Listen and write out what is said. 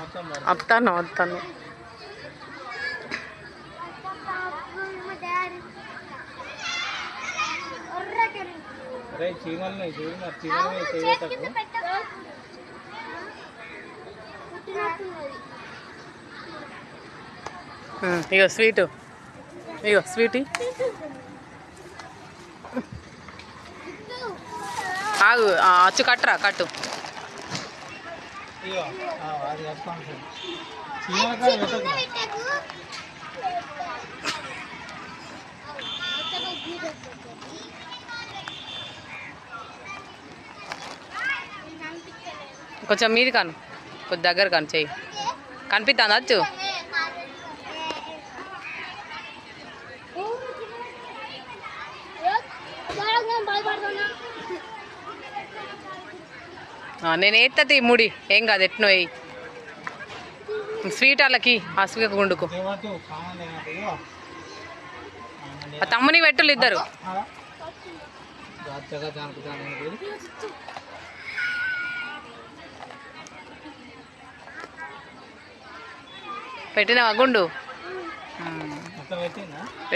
మొత్తం మరి వస్తాను వస్తాను అరే చీమల్ని చూడు మరి చీమల్ని చేయటకు ఉమ్, ఇగో స్వీటు ఇగో స్వీటీ ఆగు ఆ, అచ్చు కట్టరా కట్టు ఇగో ఆ, అది కట్టుకోండి సార్ చీమల కాడ పెట్టకు కొంచెం మీది కాను కొంచెం దగ్గర కాను చెయ్యి కనిపిస్తుందా అచ్చు ఆ, నేను ఎత్తది ముడి ఏం కాదు ఎట్నో వేయి స్వీట్ వాళ్ళకి ఆ స్వీట్ గుండుకు ఏమంటూ సామాన్ ఏమంటూ ఇగో ఆ తమ్ముని పెట్టులు ఇద్దరు జాగ్రత్తగా దానికి దానికి పెట్టినవా గుండు మొత్తం పెట్టిందా